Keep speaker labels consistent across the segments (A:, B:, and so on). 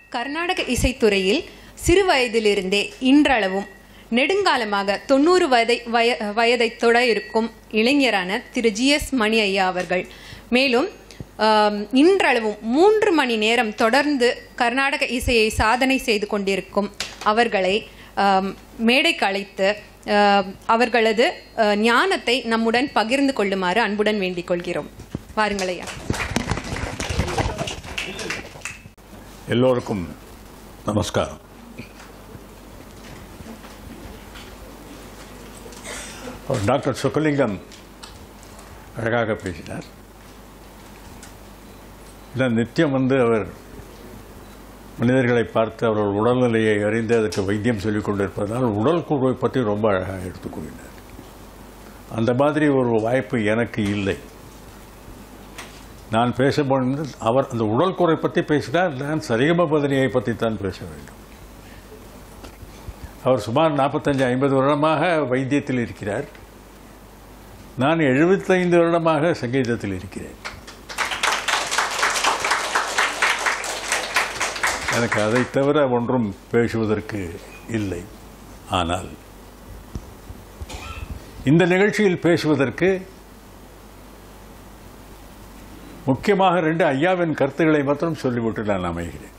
A: கர்நாடக இசைத்துறையில் சிறு வயதிலிருந்தே இன்றளவும் நெடுங்காலமாக தொண்ணூறு வயதை வய வயதை தொட இருக்கும் இளைஞரான திரு ஜி எஸ் மணி ஐயா அவர்கள் மேலும் ஆம், இன்றளவும் மூன்று மணி நேரம் தொடர்ந்து கர்நாடக இசையை சாதனை செய்து கொண்டிருக்கும் அவர்களை ஆம், மேடைக்கு அழைத்து ஆம், அவர்களது ஆ, ஞானத்தை நம்முடன் பகிர்ந்து கொள்ளுமாறு அன்புடன் வேண்டிக் கொள்கிறோம் வாருங்கள் ஐயா
B: எல்லோருக்கும் நமஸ்காரம் அவர் டாக்டர் சுக்கலிங்கம் அழகாக பேசினார் இல்லை நித்தியம் வந்து அவர் மனிதர்களை பார்த்து அவர்கள் உடல்நிலையை அறிந்து அதற்கு வைத்தியம் சொல்லிக் கொண்டிருப்பதனால் உடல் கூறுவை பற்றி ரொம்ப அழகாக எடுத்துக் கூறினார் அந்த மாதிரி ஒரு வாய்ப்பு எனக்கு இல்லை நான் பேசப்போனது அவர் அந்த உடல் குறை பற்றி பேசினார் நான் சரிகம பதினியை பற்றி தான் பேச வேண்டும் அவர் சுமார் நாற்பத்தஞ்சு ஐம்பது வருடமாக வைத்தியத்தில் இருக்கிறார் நான் எழுபத்தைந்து வருடமாக சங்கீதத்தில் இருக்கிறேன் எனக்கு அதை தவிர ஒன்றும் பேசுவதற்கு இல்லை ஆனால் இந்த நிகழ்ச்சியில் பேசுவதற்கு முக்கியமாக ரெண்டு ஐயாவின் கருத்துக்களை மாத்திரம் சொல்லிவிட்டு நான் அமைகிறேன்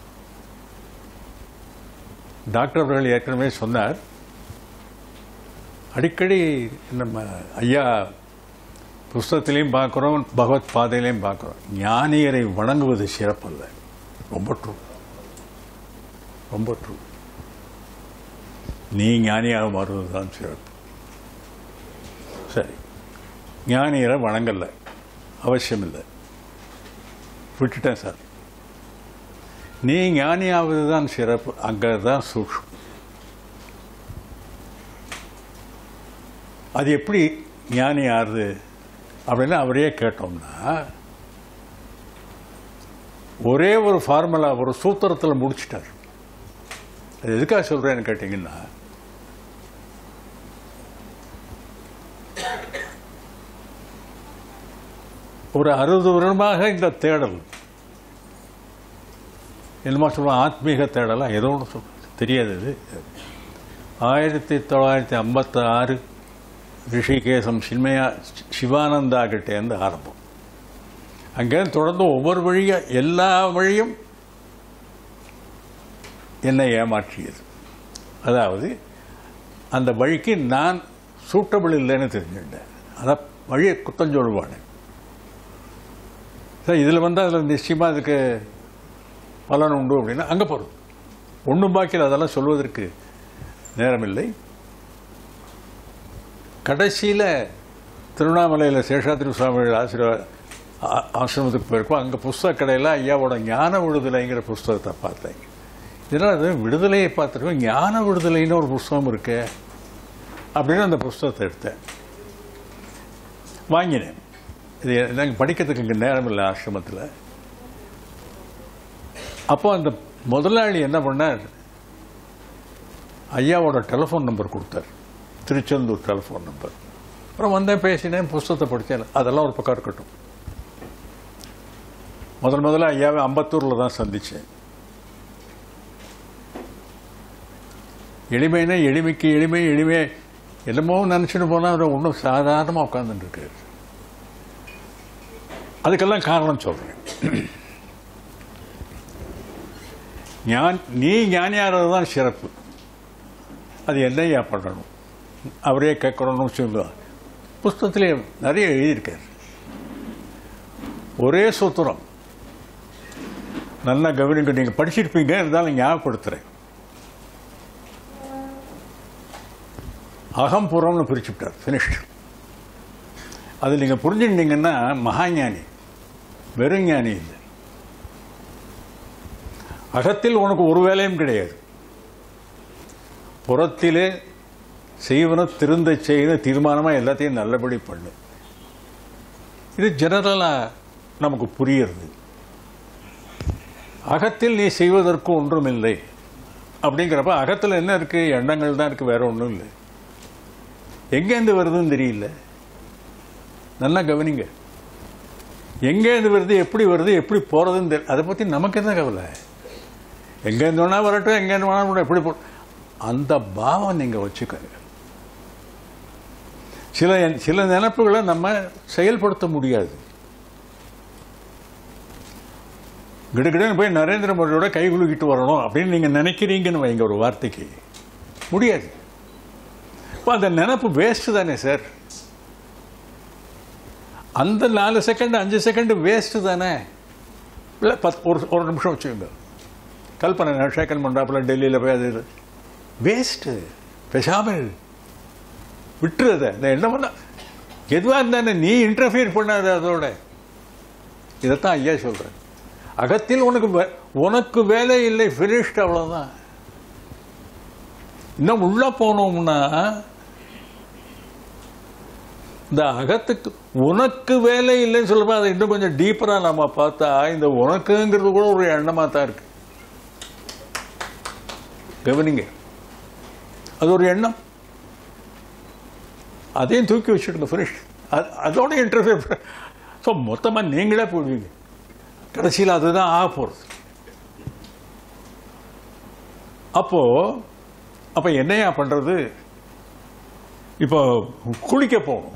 B: டாக்டர் அவர்கள் ஏற்கனவே சொன்னார் அடிக்கடி நம்ம ஐயா புஸ்தகத்திலையும் பார்க்குறோம் பகவத் பாதையிலையும் பார்க்குறோம் ஞானியரை வணங்குவது சிறப்பல்ல ரொம்ப ட்ரூ ரொம்ப ட்ரூ நீ ஞானியாக மாறுவது தான் சிறப்பு சரி ஞானியரை வணங்கலை அவசியம் இல்லை விட்டுட்டேன் சார் நீ ஞானியாவது தான் சிறப்பு அங்கே தான் சூக்ஷ்மம் அது எப்படி ஞானி ஆறுது அப்படின்னு அவரையே கேட்டோம்னா ஒரே ஒரு ஃபார்முலா ஒரு சூத்திரத்தில் முடிச்சிட்டார் அது எதுக்காக சொல்கிறேன்னு கேட்டிங்கன்னா ஒரு அறுபது வருடமாக இந்த தேடல் என்னமா சொல்லுவோம் ஆத்மீக தேடலா ஏதோ ஒன்று சொல்ல தெரியாது இது ஆயிரத்தி தொள்ளாயிரத்தி ஐம்பத்தி ஆறு ரிஷிகேசம் சின்மயா சிவானந்தா கிட்டேருந்து ஆரம்பம் அங்கேருந்து தொடர்ந்து ஒவ்வொரு வழியும் எல்லா வழியும் என்னை ஏமாற்றியது அதாவது அந்த வழிக்கு நான் சூட்டபிள் இல்லைன்னு தெரிஞ்சுட்டேன் அதான் வழியை குத்தம் சொல்லுவானே சார் இதில் வந்து அதில் நிச்சயமாக அதுக்கு பலன் உண்டு அப்படின்னா அங்கே போகிறது ஒன்றும் பாக்கியில் அதெல்லாம் சொல்வதற்கு நேரமில்லை கடைசியில் திருவண்ணாமலையில் சேஷாத்திரி சுவாமிகள் ஆசிரியர் ஆ- ஆசிரமத்துக்கு போயிருக்கோம் அங்கே புஸ்தக கடையில் ஐயாவோட ஞான விடுதலைங்கிற புஸ்தகத்தை பார்த்தேன் இதனால் அது விடுதலையை பார்த்துருக்கோம் ஞான விடுதலைன்னு ஒரு புஸ்தகம் இருக்கு அப்படின்னு அந்த புஸ்தகத்தை எடுத்தேன் வாங்கினேன் இது எனக்கு படிக்கிறதுக்கு இங்கே நேரம் இல்லை ஆசிரமத்தில் அப்போ அந்த முதலாளி என்ன பண்ணார் ஐயாவோட டெலிஃபோன் நம்பர் கொடுத்தார் திருச்செந்தூர் டெலிஃபோன் நம்பர் அப்புறம் வந்தேன் பேசினேன் புஸ்தகத்தை படித்தேன் அதெல்லாம் ஒரு பக்கம் இருக்கட்டும் முதல் முதல்ல ஐயாவை அம்பத்தூரில் தான் சந்தித்தேன் எளிமைனா எளிமைக்கு எளிமை எளிமை என்னமோ நினச்சிட்டு போனால் அவர் ஒன்றும் சாதாரணமாக உட்காந்துட்டு இருக்காரு அதுக்கெல்லாம் காரணம் சொல்கிறேன் ஞான் நீ ஞானியாகிறது தான் சிறப்பு அது என்னையா பண்ணணும் அவரே கேட்கணும்னு சொல்லுவார் புஸ்தகத்திலே நிறைய எழுதியிருக்கார் ஒரே சூத்திரம் நல்லா கவனிங்க நீங்கள் படிச்சிருப்பீங்க இருந்தாலும் ஞாபகப்படுத்துகிறேன் அகம்புறம்னு பிரிச்சுவிட்டார் ஃபினிஷ்ட் அது நீங்கள் புரிஞ்சுட்டீங்கன்னா மகாஞானி வெறும் ஞானி இல்லை அகத்தில் உனக்கு ஒரு வேலையும் கிடையாது புறத்திலே செய்வன திருந்த செய்யணும் தீர்மானமாக எல்லாத்தையும் நல்லபடி பண்ணு இது ஜெனரலாக நமக்கு புரியுறது அகத்தில் நீ செய்வதற்கு ஒன்றும் இல்லை அப்படிங்கிறப்ப அகத்தில் என்ன இருக்கு எண்ணங்கள் தான் இருக்கு வேற ஒன்றும் இல்லை எங்கேருந்து வருதுன்னு தெரியல நல்லா கவனிங்க எங்கேருந்து வருது எப்படி வருது எப்படி போகிறதுன்னு தெரியல அதை பற்றி நமக்கு என்ன கவலை எங்கேருந்து வேணா வரட்டும் எங்கேருந்து வேணா வரட்டும், எப்படி போ அந்த பாவம் நீங்கள் வச்சுக்கோங்க சில சில நினைப்புகளை நம்ம செயல்படுத்த முடியாது கிடுகிடுன்னு போய் நரேந்திர மோடியோட கை குலுக்கிட்டு வரணும் அப்படின்னு நீங்கள் நினைக்கிறீங்கன்னு வைங்க ஒரு வார்த்தைக்கு முடியாது இப்போ அந்த நினப்பு வேஸ்ட்டு தானே சார் அந்த நாலு செகண்ட் அஞ்சு செகண்ட் வேஸ்ட்டு தானே இல்லை பத்து ஒரு ஒரு நிமிஷம் வச்சுக்கோங்க கல்பனை ஷேக்கன் பண்ணுறாப்புல டெல்லியில் போய் அது வேஸ்ட்டு பேசாமல் விட்டுறத இந்த என்ன பண்ண எதுவாக இருந்தானே நீ இன்டர்ஃபியர் பண்ணாத அதோட இதைத்தான் ஐயா சொல்கிறேன் அகத்தில் உனக்கு வே- உனக்கு வேலை இல்லை ஃபினிஷ்ட் அவ்வளோதான் இன்னும் உள்ள போனோம்னா இந்த அகத்துக்கு உனக்கு வேலை இல்லைன்னு சொல்லும்போது அதை இன்னும் கொஞ்சம் டீப்பராக நம்ம பார்த்தா இந்த உனக்குங்கிறது கூட ஒரு எண்ணமாக தான் இருக்கு கவனிங்க அது ஒரு எண்ணம் அதையும் தூக்கி வச்சுடுங்க ஃபினிஷ் அதோட இன்டர்ஃபியர் ஸோ மொத்தமாக நீங்களே போடுவீங்க கடைசியில் அதுதான் ஆக போகிறது அப்போ அப்போ என்னையா பண்ணுறது இப்போ குளிக்க போகணும்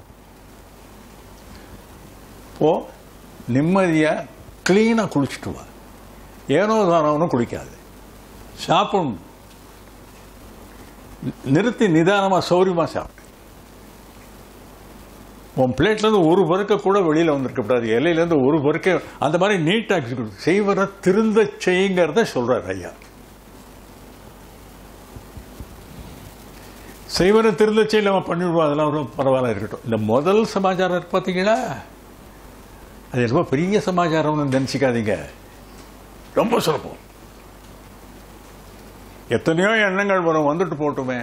B: போ நிம்மதியாக க்ளீனாக குளிச்சுட்டு வா ஏனோ தானோன்னு குளிக்காது சாப்பிடணும் நிறுத்தி நிதானமாக சௌரியமாக சாப்பிடு உன் பிளேட்லேருந்து ஒரு பருக்க கூட வெளியில் வந்திருக்கக்கூடாது இலையிலேருந்து ஒரு பருக்க அந்த மாதிரி நீட்டாக எக்ஸிக்யூட் செய்வரை திருந்த செய்யுங்கிறத சொல்கிறார் ஐயா செய்வரை திருந்த செய்ய நம்ம பண்ணிவிடுவோம் அதெல்லாம் ஒரு பரவாயில்ல இருக்கட்டும் இந்த முதல் சமாச்சாரம் இருக்கு பார்த்தீங்களா அது ரொம்ப பெரிய சமாச்சாரம்னு நினச்சிக்காதீங்க ரொம்ப சுலபம் எத்தனையோ எண்ணங்கள் வரும் வந்துட்டு போட்டுமே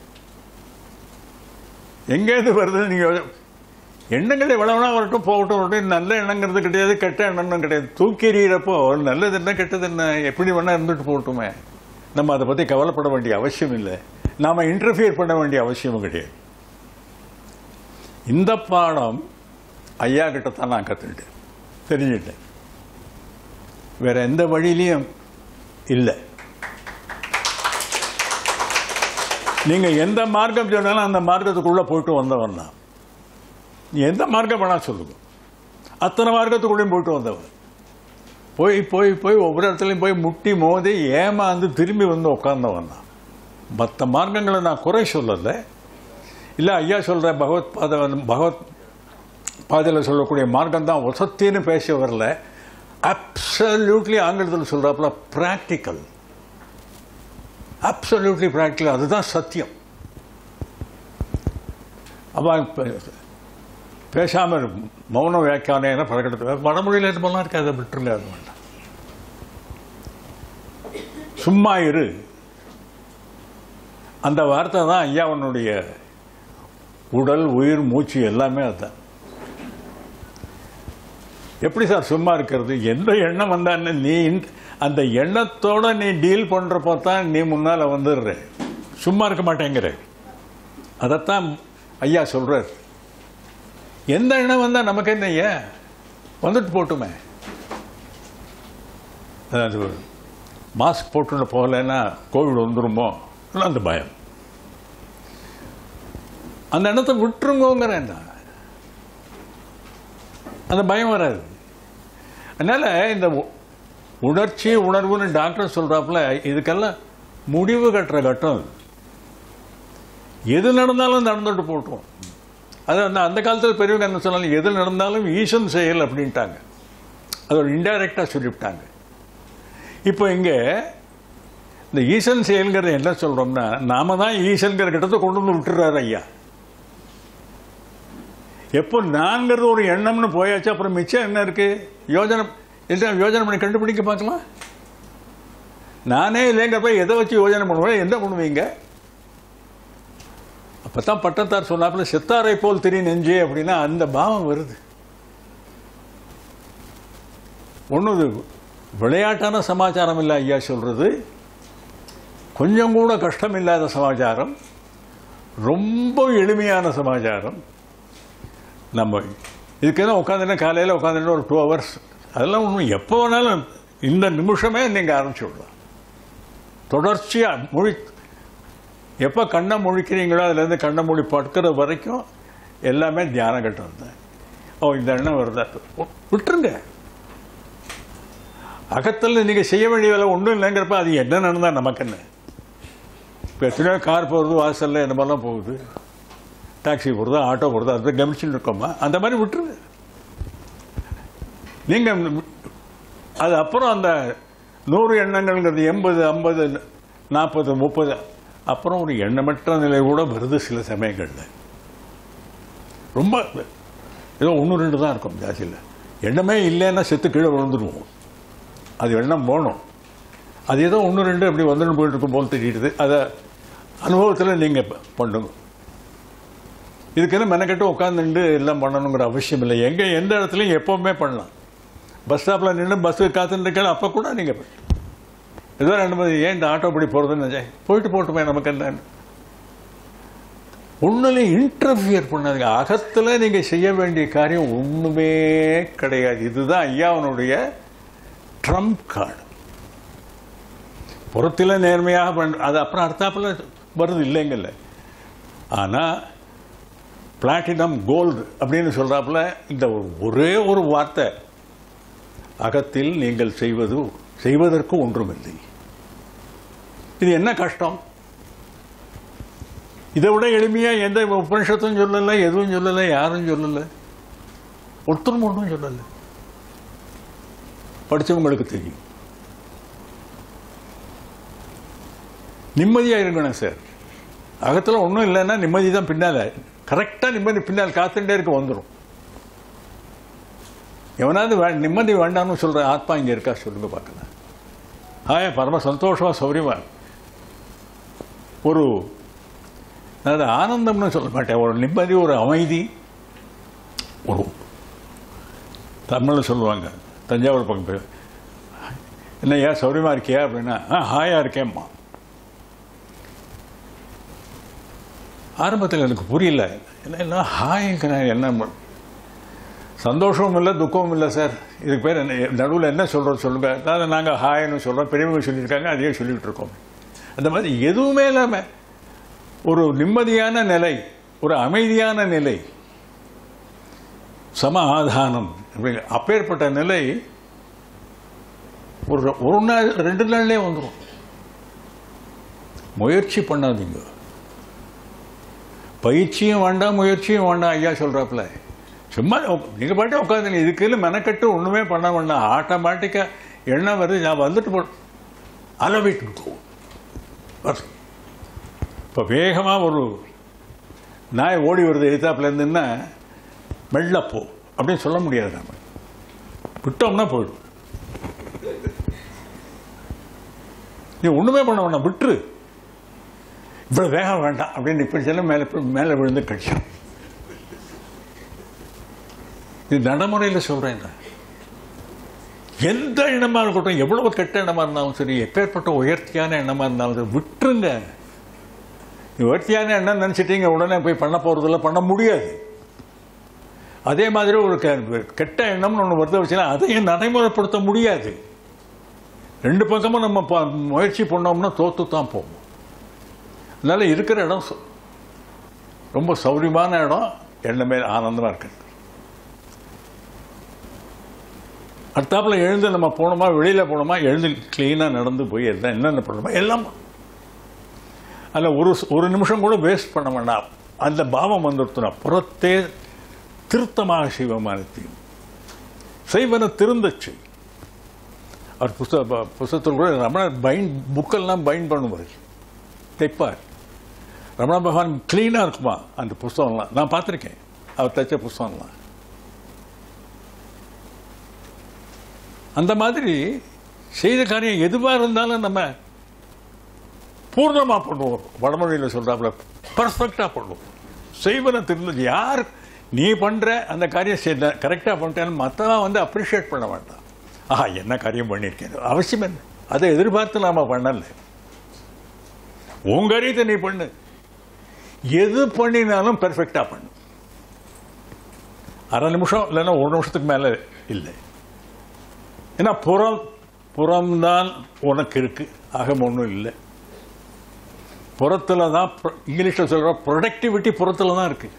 B: எங்கேருந்து வருது நீங்கள் எண்ணங்கள் எவ்வளவுனா வரட்டும் போகட்டும் வரட்டும் நல்ல எண்ணங்கிறது கிடையாது கெட்ட எண்ணம்னு கிடையாது தூக்கி எறிகிறப்போ நல்லது என்ன கெட்டது என்ன எப்படி வேணா இருந்துட்டு போகட்டுமே நம்ம அதை பற்றி கவலைப்பட வேண்டிய அவசியம் இல்லை நாம் இன்டர்ஃபியர் பண்ண வேண்டிய அவசியமும் கிடையாது இந்த பாடம் ஐயா கிட்ட தான் நான் கற்றுக்கிட்டேன் தெரிஞ்சுட்டேன் வேற எந்த வழியிலையும் இல்லை நீங்க எந்த மார்க்கம் சொன்னாலும் அந்த மார்க்கத்துக்குள்ள போயிட்டு வந்தவன் தான் நீ எந்த மார்க்கம் வேணா சொல்லுங்க அத்தனை மார்க்கத்துக்குள்ளேயும் போயிட்டு வந்தவன் போய் போய் போய் ஒவ்வொரு இடத்துலையும் போய் முட்டி மோதி ஏமாந்து திரும்பி வந்து உட்கார்ந்தவன் தான் மற்ற மார்க்கங்களை நான் குறை சொல்லலை இல்லை ஐயா சொல்கிற பகவத் பாத பகவத் பாதையில் சொல்லக்கூடிய மார்க்கம் தான் வசத்தின்னு பேச வரல அப்சல்யூட்லி ஆங்கிலத்தில் சொல்கிறாப்புல ப்ராக்டிக்கல் அப்சல்யூட்லி ப்ராக்டிக்கல் அதுதான் சத்தியம் அவன் பேசாமல் மௌன வியாக்கியானம் பழக்கெடுத்து வடமொழியில் இது பண்ணலாம் இருக்காது அதை விட்டுருங்க அது வேண்டாம் சும்மா இரு அந்த வார்த்தை தான் ஐயாவனுடைய உடல் உயிர் மூச்சு எல்லாமே அதுதான் எப்படி சார் சும்மா இருக்கிறது எந்த எண்ணம் வந்தான்னு நீ இந்த- அந்த எண்ணத்தோட நீ டீல் பண்றப்போ தான் நீ முன்னால வந்துடுற சும்மா இருக்க மாட்டேங்கிற அதைத்தான் ஐயா சொல்றார் எந்த எண்ணம் வந்தா நமக்கு என்ன ஏன் வந்துட்டு போட்டுமே அதாவது மாஸ்க் போட்டுன்னு போகலைன்னா கோவிட் வந்துருமோ இல்லை அந்த பயம் அந்த எண்ணத்தை விட்டுருங்கோங்கிறேன் நான் அந்த பயம் வராது அதனால இந்த உ- உணர்ச்சி உணர்வுன்னு டாக்டர் சொல்றாப்புல இதுக்கெல்லாம் முடிவு கட்டுற கட்டம் இது. எது நடந்தாலும் நடந்துட்டு போட்டோம் அது அந்த அந்த காலத்தில் பெரியவங்க என்ன சொன்னாலும் எது நடந்தாலும் ஈசன் செயல் அப்படின்ட்டாங்க அது ஒரு இன்டைரக்டாக சொல்லிவிட்டாங்க இப்போ இங்கே இந்த ஈசன் செயல்ங்கிறத என்ன சொல்றோம்னா நாம தான் ஈசன்கிற கிட்டத்தை கொண்டு வந்து விட்டுறாரு ஐயா எப்போ நான்கிறது ஒரு எண்ணம்னு போயாச்சு அப்புறம் மிச்சம் என்ன இருக்கு யோஜனை என்ன யோஜனை பண்ணி கண்டுபிடிக்க பார்க்கலாம் நானே இல்லைங்கிறப்ப எதை வச்சு யோஜனை பண்ணுவேன் என்ன பண்ணுவீங்க அப்பதான் பட்டத்தார் சொன்னாப்புல செத்தாரை போல் திரி நெஞ்சே அப்படின்னா அந்த பாவம் வருது ஒன்று விளையாட்டான சமாச்சாரம் இல்லை ஐயா சொல்றது கொஞ்சம் கூட கஷ்டம் இல்லாத சமாச்சாரம் ரொம்ப எளிமையான சமாச்சாரம் நம்ம இதுக்கெல்லாம் உட்காந்துன்னா காலையில் உட்காந்துட்டு ஒரு டூ ஹவர்ஸ் அதெல்லாம் ஒன்றும் எப்போ வேணாலும் இந்த நிமிஷமே நீங்கள் ஆரம்பிச்சு விடலாம் தொடர்ச்சியாக மொழி எப்போ கண்ணை முழிக்கிறீங்களோ அதுலேருந்து கண்ணை மொழி படுக்கிற வரைக்கும் எல்லாமே தியான கட்டம் தான் ஓ இந்த எண்ணம் வருதா ஓ, விட்டுருங்க அகத்தில் நீங்கள் செய்ய வேண்டிய வேலை ஒன்றும் இல்லைங்கிறப்ப அது என்ன நடந்தால் நமக்கு என்ன இப்போ எத்தனையோ கார் போகிறது வாசலில் என்ன மாதிரிலாம் போகுது டாக்ஸி போகிறது ஆட்டோ போகிறது அதை கவனிச்சுட்டு இருக்கோமா அந்த மாதிரி விட்டுருங்க நீங்கள் அது அப்புறம் அந்த நூறு எண்ணங்கள்ங்கிறது எண்பது ஐம்பது நாற்பது முப்பது அப்புறம் ஒரு எண்ணமற்ற நிலை கூட வருது சில சமயங்களில் ரொம்ப ஏதோ ஒன்று ரெண்டு தான் இருக்கும் ஜாஸ்தியில் எண்ணமே இல்லைன்னா செத்து கீழே விழுந்துருவோம் அது எண்ணம் போகணும் அது ஏதோ ஒன்று ரெண்டு அப்படி வந்துட்டு போயிட்டு இருக்கும் போல் தெரியுது அதை அனுபவத்தில் நீங்கள் பண்ணுங்க இதுக்குன்னு மெனக்கெட்டு உட்காந்துட்டு எல்லாம் பண்ணணுங்கிற அவசியம் இல்லை எங்கே எந்த இடத்துலையும் எப்போவுமே பண்ணலாம் பஸ் ஸ்டாப்பில் நின்று பஸ்ஸுக்கு காத்துட்டு இருக்கேன் அப்போ கூட நீங்கள் ஏதோ ரெண்டு மணி ஏன் இந்த ஆட்டோ இப்படி போகிறதுன்னு நினைச்சேன் போயிட்டு போட்டுமே நமக்கு என்ன ஒன்றுலையும் இன்டர்ஃபியர் பண்ணாதுங்க அகத்தில் நீங்கள் செய்ய வேண்டிய காரியம் ஒன்றுமே கிடையாது இதுதான் ஐயாவனுடைய ட்ரம்ப் கார்டு புறத்தில் நேர்மையாக பண் அது அப்புறம் அடுத்தாப்புல வருது இல்லைங்கல்ல ஆனால் பிளாட்டினம் கோல்டு அப்படின்னு சொல்கிறாப்புல இந்த ஒரே ஒரு வார்த்தை அகத்தில் நீங்கள் செய்வது செய்வதற்கு ஒன்றுமில்லை இது என்ன கஷ்டம் இதை விட எளிமையாக எந்த உபனிஷத்தும் சொல்லலை எதுவும் சொல்லலை யாரும் சொல்லலை ஒருத்தரும் ஒன்றும் சொல்லலை படித்தவங்களுக்கு தெரியும் நிம்மதியாக இருக்கணும் சார் அகத்தில் ஒன்றும் இல்லைன்னா நிம்மதி தான் பின்னால் கரெக்டாக நிம்மதி பின்னால் காத்துட்டே இருக்க வந்துடும் எவனாவது வே நிம்மதி வேண்டாம்னு சொல்கிற ஆத்மா இங்கே இருக்கா சொல்லுங்க பார்க்கலாம் ஆயா பரம சந்தோஷமாக சௌரியமா ஒரு அதாவது ஆனந்தம்னு சொல்ல மாட்டேன் ஒரு நிம்மதி ஒரு அமைதி ஒரு தமிழில் சொல்லுவாங்க தஞ்சாவூர் பக்கம் பேர் என்னய்யா சௌரியமா இருக்கியா அப்படின்னா ஆ ஹாயா இருக்கேம்மா ஆரம்பத்தில் எனக்கு புரியல என்ன என்ன ஹாய்ங்கிற என்ன சந்தோஷமும் இல்லை துக்கமும் இல்லை சார் இதுக்கு பேர் என்ன நடுவில் என்ன சொல்கிறோம் சொல்லுங்க அதாவது நாங்கள் ஹாய்னு சொல்கிறோம் பெரியவங்க சொல்லியிருக்காங்க அதையே சொல்லிகிட்டு இருக்கோம் அந்த மாதிரி எதுவுமே இல்லாமல் ஒரு நிம்மதியான நிலை ஒரு அமைதியான நிலை சம ஆதானம் அப்படி அப்பேற்பட்ட நிலை ஒரு ஒரு நாள் ரெண்டு நாள்லேயே வந்துடும் முயற்சி பண்ணாதீங்க பயிற்சியும் வேண்டாம் முயற்சியும் வேண்டாம் ஐயா சொல்கிறாப்புல சும்மா நீங்கள் பாட்டே உட்காந்துங்க இதுக்குன்னு மெனக்கட்டு ஒன்றுமே பண்ண வேண்டாம் ஆட்டோமேட்டிக்காக எண்ணம் வருது நான் வந்துட்டு போ அளவிட்டு போகும் வரும் இப்போ வேகமாக ஒரு நாய் ஓடி வருது எதிர்த்தாப்புல இருந்துன்னா மெல்ல போ அப்படின்னு சொல்ல முடியாது நம்ம விட்டோம்னா போயிடும் நீ ஒன்றுமே பண்ண வேண்டாம் விட்டுரு இவ்வளோ வேகம் வேண்டாம் அப்படின்னு இப்படி செல்ல மேலே மேலே விழுந்து கடிச்சோம் இது நடைமுறையில் சொல்கிறேன் நான். எந்த எண்ணமாக இருக்கட்டும் எவ்வளவு கெட்ட எண்ணமாக இருந்தாலும் சரி எப்பேற்பட்ட உயர்த்தியான எண்ணமாக இருந்தாலும் சரி விட்டுருங்க நீ உயர்த்தியான எண்ணம் நினச்சிட்டீங்க உடனே போய் பண்ண போகிறதில்ல பண்ண முடியாது அதே மாதிரி ஒரு கெ- கெட்ட எண்ணம்னு ஒன்று வருத வச்சுன்னா அதையும் நடைமுறைப்படுத்த முடியாது ரெண்டு பக்கமும் நம்ம ப- முயற்சி பண்ணோம்னா தோத்து தான் போவோம் அதனால இருக்கிற இடம் சு- ரொம்ப சௌரியமான இடம் எண்ணமே ஆனந்தமாக இருக்கு அடுத்தாப்புல எழுந்து நம்ம போனோமா வெளியில் போனோமா எழுந்து க்ளீனாக நடந்து போய் எல்லாம் என்னென்ன பண்ணணுமா எல்லாம் அதில் ஒரு ஸ்- ஒரு நிமிஷம் கூட வேஸ்ட் பண்ண வேண்டாம் அந்த பாவம் வந்துடுத்துனா புறத்தே திருத்தமாக சிவமானத்தையும் செய்வன திருந்தச்சு அவர் புஸ்தக ப- புஸ்தகத்தில் கூட ரமணர் பைண்ட் புக்கெல்லாம் பைண்ட் பண்ணுவார் தைப்பார் ரமண பகவான் க்ளீனாக இருக்குமா அந்த புஸ்தகம்லாம் நான் பார்த்துருக்கேன் அவர் தைச்ச புஸ்தகம்லாம் அந்த மாதிரி செய்த காரியம் எதுவாக இருந்தாலும் நம்ம பூர்ணமாக பண்ணுவோம் வடமொழியில் சொல்கிறாப்புல பர்ஃபெக்டாக பண்ணுவோம் செய்வன திருந்தது யார் நீ பண்ணுற அந்த காரியம் செய்த கரெக்டாக பண்ணிட்டேன்னு மற்றவன் வந்து அப்ரிஷியேட் பண்ண வேண்டாம் ஆஹா என்ன காரியம் பண்ணியிருக்கேன் அவசியம் என்ன அதை எதிர்பார்த்து நாம பண்ணல உன் காரியத்தை நீ பண்ணு எது பண்ணினாலும் பெர்ஃபெக்டாக பண்ணு அரை நிமிஷம் இல்லைன்னா ஒரு நிமிஷத்துக்கு மேலே இல்லை ஏன்னா புறம் புறம்தான் உனக்கு இருக்கு அகம் ஒன்றும் இல்லை புறத்துல தான் pro- இங்கிலீஷ்ல சொல்ற ப்ரொடக்டிவிட்டி புறத்துல தான் இருக்கு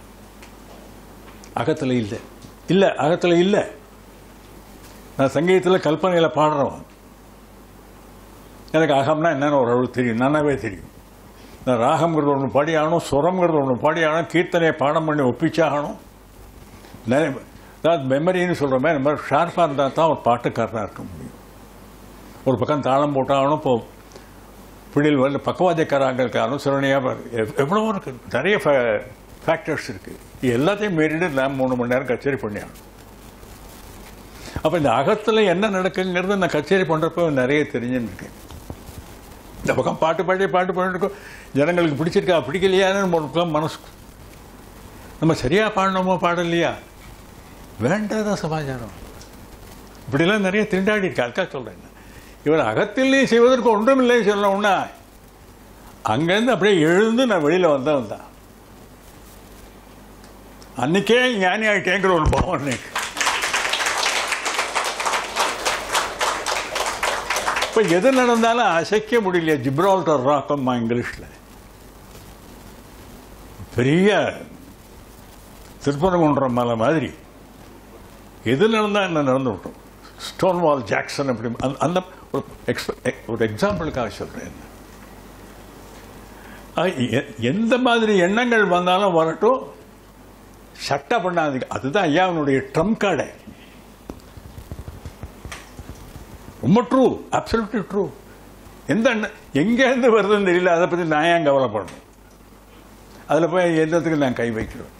B: அகத்துல இல்லை இல்ல அகத்துல இல்லை நான் சங்கீதத்தில் கல்பனையில் பாடுறவன் எனக்கு அகம்னா என்னன்னு ஒரு அளவு தெரியும் நல்லாவே தெரியும் நான் ராகம்ங்கிறது ஒன்று பாடி ஆகணும் சுரம்ங்கிறது ஒன்று பாடி ஆகணும் கீர்த்தனையை பாடம் பண்ணி ஒப்பிச்சாகணும் நிறைய அதாவது மெமரின்னு சொல்கிற மாதிரி இந்த மாதிரி ஷார்ப்பாக இருந்தால் தான் ஒரு பாட்டுக்காரனாக இருக்க முடியும் ஒரு பக்கம் தாளம் போட்டாகணும் இப்போ பிடில் வந்து பக்கவாத்தியக்காரங்களுக்கு அனுசரணையாக எவ்வளவோ இருக்கு நிறைய ஃபேக்டர்ஸ் இருக்கு இது எல்லாத்தையும் மீறிட்டு நான் மூணு மணி நேரம் கச்சேரி பண்ணி ஆகணும் அப்போ இந்த அகத்தில் என்ன நடக்குங்கிறது நான் கச்சேரி பண்ணுறப்ப நிறைய தெரிஞ்சுன்னு இருக்கேன் இந்த பக்கம் பாட்டு பாடி பாட்டு பாடிட்டு ஜனங்களுக்கு பிடிச்சிருக்கா பிடிக்கலையான்னு ஒரு பக்கம் மனசு நம்ம சரியா பாடணுமோ பாடலையா வேண்டாத சமாச்சாரம் இப்படிலாம் நிறைய திண்டாடி இருக்கு அதுக்காக சொல்றேன் இவர் அகத்திலே செய்வதற்கு ஒன்றுமில்லை சொல்லணும்னா அங்கேருந்து அப்படியே எழுந்து நான் வெளியில வந்தவன் தான் அன்னைக்கே ஞானி ஆகிட்டேங்கிற ஒரு பாவம் எனக்கு இப்ப எது நடந்தாலும் அசைக்க முடியலையா ஜிப்ரால்டர் ராக்கம்மா இங்கிலீஷ்ல பெரிய திருப்பரங்குன்றம் மலை மாதிரி எது நடந்தா என்ன நடந்து விட்டோம் ஸ்டோன் வால் ஜாக்சன் அப்படி அந்த- அந்த ஒரு எக்ஸ்ப- எ- ஒரு எக்ஸாம்பிளுக்காக சொல்றேன் ஆக, எ- எந்த மாதிரி எண்ணங்கள் வந்தாலும் வரட்டும் சட்டை பண்ணாதீங்க அதுதான் ஐயாவினுடைய ட்ரம் கார்டு ரொம்ப ட்ரூ அப்சல்யூட்லி ட்ரூ எந்த எண்ணம் எங்கேருந்து வருதுன்னு தெரியல அதை பற்றி நான் ஏன் கவலைப்படணும் அதில் போய் எந்தத்துக்கு நான் கை வைக்கிறேன்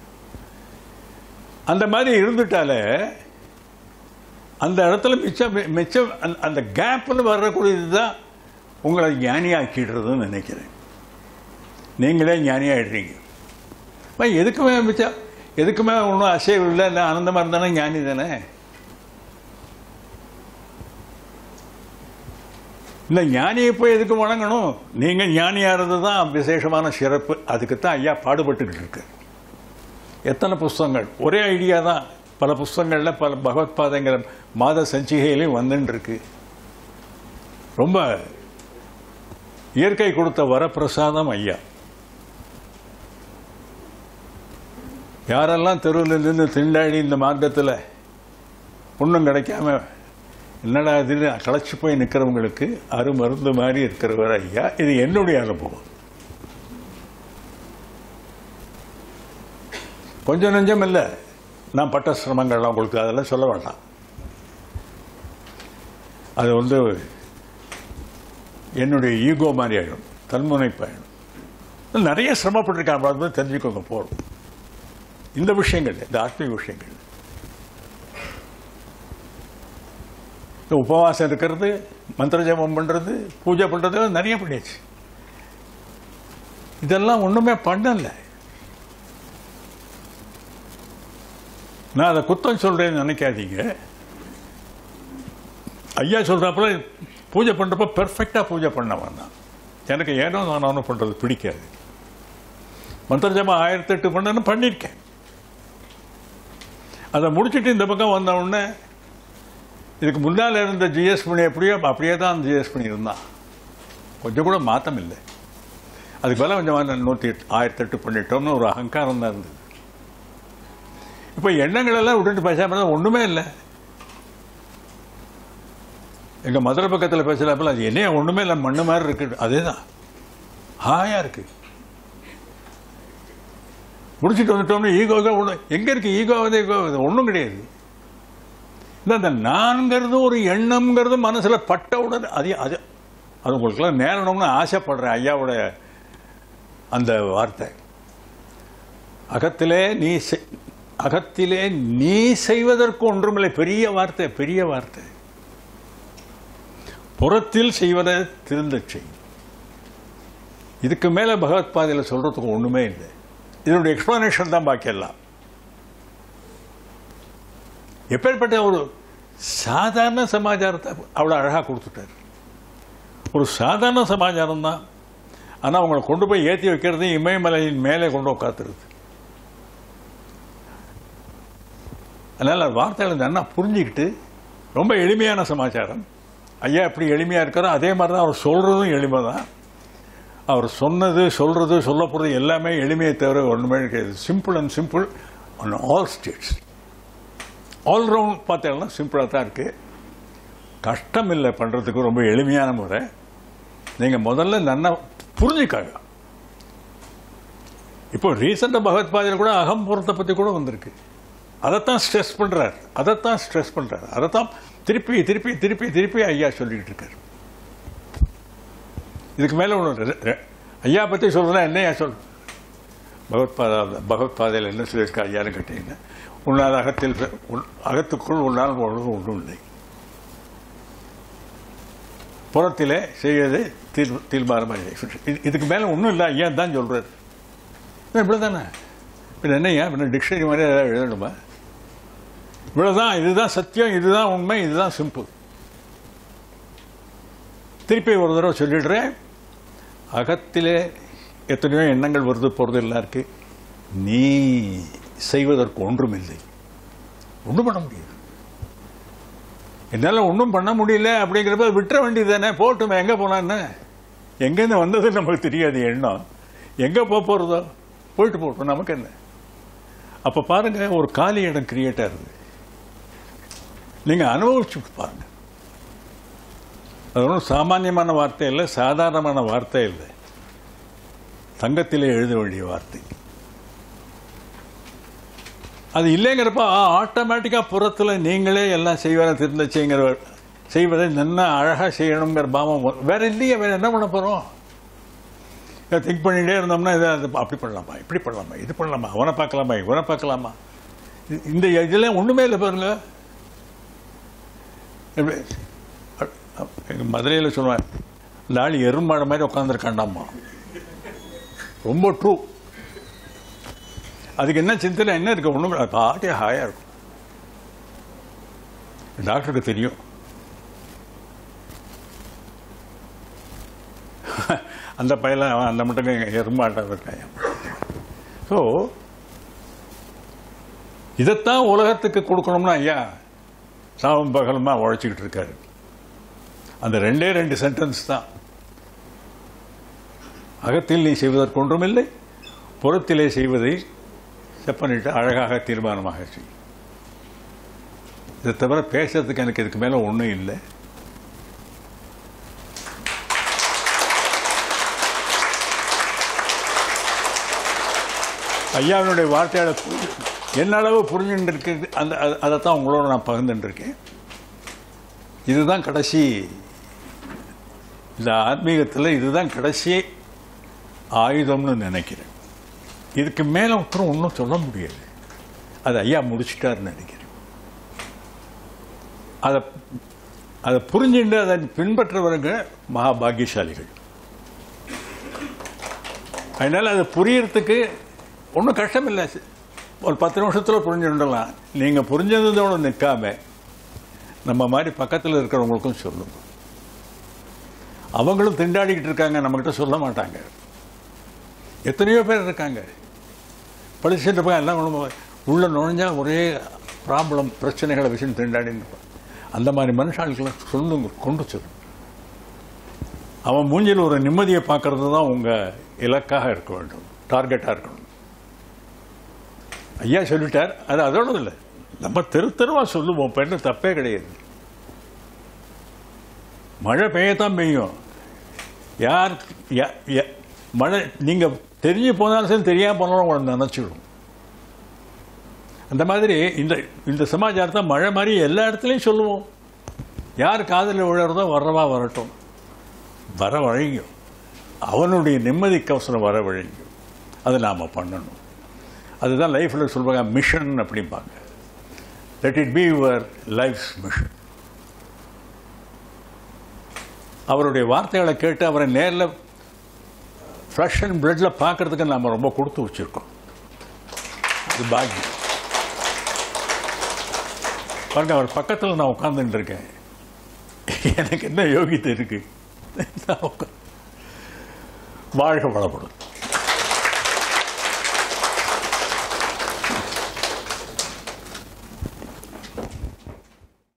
B: அந்த மாதிரி இருந்துட்டாலே அந்த இடத்துல மிச்சம் மிச்சம் அந்த- அந்த கேப்னு வரக்கூடியது தான் உங்களை ஞானியாக்கிடுறதுன்னு நினைக்கிறேன் நீங்களே ஞானியாயிடுறீங்க அப்ப எதுக்குமே மிச்சம் எதுக்குமே ஒன்றும் அசைவு இல்லை இல்லை ஆனந்தமாக இருந்தானே ஞானி தானே இந்த ஞானியை போய் எதுக்கு வணங்கணும் நீங்க ஞானியாகிறது தான் விசேஷமான சிறப்பு அதுக்கு தான் ஐயா பாடுபட்டுக்கிட்டு இருக்கு எத்தனை புஸ்தகங்கள் ஒரே ஐடியா தான் பல புஸ்தகங்கள்ல பல பகவத் பாதைங்கிற மாத சஞ்சிகையிலையும் வந்துட்டு இருக்கு ரொம்ப இயற்கை கொடுத்த வரப்பிரசாதம் ஐயா யாரெல்லாம் தெருவில் நின்று திண்டாடி இந்த மார்க்கத்தில் ஒன்றும் கிடைக்காம என்னடா இதுன்னு களைச்சு போய் நிற்கிறவங்களுக்கு அருமருந்து மாதிரி இருக்கிறவர் ஐயா இது என்னுடைய அனுபவம் கொஞ்சம் நெஞ்சம் இல்லை நான் பட்ட சிரமங்கள்லாம் உங்களுக்கு அதெல்லாம் சொல்ல வேண்டாம் அது வந்து என்னுடைய ஈகோ மாதிரி ஆகிடும் தன்முனைப்பாயிடும் நிறைய சிரமப்பட்டிருக்காங்க அது வந்து தெரிஞ்சுக்கோங்க போகிறோம் இந்த விஷயங்கள் இந்த ஆத்மீக விஷயங்கள் இந்த உபவாசம் இருக்கிறது மந்திர ஜபம் பண்றது பூஜை பண்றது நிறைய பண்ணியாச்சு இதெல்லாம் ஒண்ணுமே பண்ணல நான் அதை குத்தம் சொல்றேன்னு நினைக்காதீங்க ஐயா சொல்றாப்புல பூஜை பண்றப்ப பெர்ஃபெக்டா பூஜை பண்ணவன் தான் எனக்கு ஏனோ நானும் பண்றது பிடிக்காது மந்திர ஜபம் ஆயிரத்தி எட்டு பண்ணு பண்ணியிருக்கேன் அதை முடிச்சிட்டு இந்த பக்கம் வந்த உடனே இதுக்கு முன்னால் இருந்த ஜிஎஸ் மணி எப்படியோ அப்படியே தான் ஜிஎஸ் மணி இருந்தான் கொஞ்சம் கூட மாற்றம் இல்லை அதுக்கு மேலே கொஞ்சம் நூற்றி எட்டு ஆயிரத்தி எட்டு பண்ணிட்டோம்னு ஒரு அகங்காரம் தான் இருந்தது இப்போ எண்ணங்கள் எல்லாம் விட்டுட்டு பேசாம ஒன்றுமே இல்லை எங்கள் மதுரை பக்கத்தில் பேசலாப்பில் அது என்னைய ஒன்றுமே இல்லை மண்ணு மாதிரி இருக்கு அதே தான் ஹாயாக இருக்கு முடிச்சுட்டு வந்துட்டோம்னா ஈகோவே ஒன்று எங்கே இருக்கு ஈகோவது ஈகோ ஒன்றும் கிடையாது இந்த அந்த நான்கிறது ஒரு எண்ணம்ங்கிறது மனசுல பட்ட உடனே அது அது அது உங்களுக்குலாம் நேரணும்னு ஆசைப்படுறேன் ஐயாவோட அந்த வார்த்தை அகத்திலே நீ செய்- அகத்திலே நீ செய்வதற்கு ஒன்றுமில்லை பெரிய வார்த்தை பெரிய வார்த்தை புறத்தில் செய்வதை திருந்தச் செய் இதுக்கு மேல பகவத் பாதையில் சொல்றதுக்கு ஒண்ணுமே இல்லை இதனுடைய எக்ஸ்பிளனேஷன் தான் பாக்கி எல்லாம் எப்பேற்பட்ட ஒரு சாதாரண சமாச்சாரத்தை அவ்வளோ அழகாக கொடுத்துட்டார் ஒரு சாதாரண சமாச்சாரம் தான் ஆனால் அவங்களை கொண்டு போய் ஏற்றி வைக்கிறது இமயமலையின் மேலே கொண்டு உட்காத்துருது அதனால் வார்த்தைகளை நல்லா புரிஞ்சுக்கிட்டு ரொம்ப எளிமையான சமாச்சாரம் ஐயா எப்படி எளிமையாக இருக்காரோ அதே மாதிரி தான் அவர் சொல்கிறதும் எளிமை தான் அவர் சொன்னது சொல்கிறது சொல்ல போகிறது எல்லாமே எளிமையை தவிர ஒன்றுமே கிடையாது simple and simple on all states all round பார்த்தீங்கன்னா சிம்பிளாக தான் இருக்குது கஷ்டம் இல்லை பண்ணுறதுக்கு ரொம்ப எளிமையான முறை நீங்கள் முதல்ல நன்னா புரிஞ்சுக்காங்க இப்போ ரீசெண்டாக பகவத்பாதையில் கூட அகம்புறத்தை பற்றி கூட வந்திருக்கு அதைத்தான் ஸ்ட்ரெஸ் பண்ணுறார் அதைத்தான் ஸ்ட்ரெஸ் பண்ணுறார் அதைத்தான் திருப்பி திருப்பி திருப்பி திருப்பி ஐயா சொல்லிக்கிட்டு இருக்கார் இதுக்கு மேலே ஒன்று ஐயா பற்றி சொல்கிறதா என்னையா சொல் பகவத்பாதா பகவத்பாதையில் என்ன சொல்லியிருக்கா ஐயான்னு கேட்டீங்கன்னா உன்னால் அகத்தில் உன் அகத்துக்குள் உன்னால் ஒழுங்கு ஒன்றும் இல்லை புறத்திலே செய்வது தீர் தீர்மானமாக இது- இதுக்கு மேலே ஒன்றும் இல்லை ஐயா தான் சொல்கிறார் இப்படி தானே பின்ன என்னய்யா பின்ன டிக்ஷனரி மாதிரி ஏதாவது எழுதணுமா இவ்வளோதான் இதுதான் சத்தியம் இதுதான் உண்மை இதுதான் சிம்பிள் திருப்பி ஒரு தடவை சொல்லிடுறேன் அகத்திலே எத்தனையோ எண்ணங்கள் வருது போகிறது எல்லாம் இருக்கு நீ செய்வதற்கு ஒன்றும் இல்லை ஒன்றும் பண்ண முடியாது என்னால் ஒன்றும் பண்ண முடியல அப்படிங்கிறப்ப விட்டுற வேண்டியது தானே போட்டுமே எங்கே போனான்னு எங்கேருந்து வந்தது நமக்கு தெரியாது எண்ணம் எங்கே போக போகிறதோ போயிட்டு போட்டோம் நமக்கு என்ன அப்போ பாருங்க ஒரு காலி இடம் கிரியேட் ஆகுது நீங்கள் அனுபவிச்சு பாருங்க அது ஒன்றும் சாமானியமான வார்த்தை இல்லை சாதாரணமான வார்த்தை இல்லை தங்கத்திலே எழுத வேண்டிய வார்த்தை அது இல்லைங்கிறப்ப ஆட்டோமேட்டிக்காக புறத்தில் நீங்களே எல்லாம் செய்வதை தெரிந்துச்சுங்கிற செய்வதை நல்லா அழகாக செய்யணுங்கிற பாவம் வரும். வேற இல்லையே வேற என்ன பண்ண போகிறோம் திங்க் பண்ணிகிட்டே இருந்தோம்னா இதை அது அப்படி பண்ணலாமா இப்படி பண்ணலாமா இது பண்ணலாமா அவனை பார்க்கலாமா இவனை பார்க்கலாமா இ- இந்த இதெல்லாம் ஒன்றுமே இல்லை பாருங்க எப்படி எங்கள் மதுரையில் சொல்லுவேன் இந்த ஆள் எருமாடு மாதிரி உட்காந்துருக்காண்டாம்மா ரொம்ப ட்ரூ அதுக்கு என்ன சிந்தனை என்ன இருக்கு ஒன்றும் பாட்டியாக ஹாயாக இருக்கும் டாக்டருக்கு தெரியும் அந்த பையன் அவன் அந்த மட்டும் எருமாட்டம் இருக்கான் ஸோ இதைத்தான் உலகத்துக்கு கொடுக்கணும்னா ஐயா சாவம் பகலமா உழைச்சிக்கிட்டு இருக்காரு அந்த ரெண்டே ரெண்டு சென்டென்ஸ் தான் அகத்தில் நீ செய்வதற்கு ஒன்றுமில்லை புறத்திலே செய்வதை செப்பனிட்டு அழகாக தீர்மானமாக செய் இதை தவிர பேசுறதுக்கு எனக்கு இதுக்கு மேலே ஒன்றும் இல்லை ஐயாவினுடைய வார்த்தையால புரி- என்ன அளவு புரிஞ்சுட்டு இருக்கு அந்த அது- அதைத்தான் உங்களோட நான் பகிர்ந்துட்டு இருக்கேன் இதுதான் கடைசி இந்த ஆன்மீகத்தில் இதுதான் கடைசி ஆயுதம்னு நினைக்கிறேன் இதுக்கு மேலே அப்புறம் ஒன்றும் சொல்ல முடியாது அது ஐயா முடிச்சிட்டாருன்னு நினைக்கிறேன் அதை அதை புரிஞ்சுட்டு அதை பின்பற்றுறவங்க மகா பாக்கியசாலிகள் அதனால் அது புரியறதுக்கு ஒன்றும் கஷ்டம் இல்லை ஒரு பத்து நிமிஷத்தில் புரிஞ்சுடலாம் நீங்கள் புரிஞ்சதோடு நிற்காம நம்ம மாதிரி பக்கத்தில் இருக்கிறவங்களுக்கும் சொல்லுங்க அவங்களும் திண்டாடிக்கிட்டு இருக்காங்க நம்மக்கிட்ட சொல்ல மாட்டாங்க எத்தனையோ பேர் இருக்காங்க படிச்சுட்டு இருப்பாங்க எல்லாம் ஒன்றும் உள்ளே நுழைஞ்சா ஒரே ப்ராப்ளம் பிரச்சனைகளை விஷயம் திண்டாடின்னு இருப்பான் அந்த மாதிரி மனுஷாளுக்கெல்லாம் சொல்லுங்க கொண்டு சொல்லுங்க அவன் மூஞ்சில் ஒரு நிம்மதியை பார்க்கறது தான் உங்கள் இலக்காக இருக்க வேண்டும் டார்கெட்டாக இருக்கணும் ஐயா சொல்லிட்டார் அது அதோட இல்லை நம்ம தெரு தெருவா சொல்லுவோம் பெண்ணு தப்பே கிடையாது மழை பெய்யத்தான் பெய்யும் யார் யா- யா- மழை நீங்கள் தெரிஞ்சு போனாலும் சரி தெரியாமல் போனாலும் உங்களை நினச்சிடும் அந்த மாதிரி இந்த இந்த சமாச்சாரத்தை மழை மாதிரி எல்லா இடத்துலையும் சொல்லுவோம் யார் காதில் விழுறதோ வர்றவா வரட்டும் வர வழங்கும் அவனுடைய நிம்மதிக்கு அவசரம் வர வழங்கும் அதை நாம் பண்ணணும் அதுதான் லைஃப்பில் சொல்லுவாங்க மிஷன் அப்படிம்பாங்க let it be your life mission அவருடைய வார்த்தைகளை கேட்டு அவரை நேரில் ஃப்ளஷ் அண்ட் பிளட்டில் பார்க்கறதுக்கு நாம் ரொம்ப கொடுத்து வச்சுருக்கோம் அது பாக்கியம் பாருங்க அவர் பக்கத்தில் நான் உட்காந்துட்டு இருக்கேன் எனக்கு என்ன யோகித்தை இருக்கு நான் உட்கா- வாழ்க வளப்படும்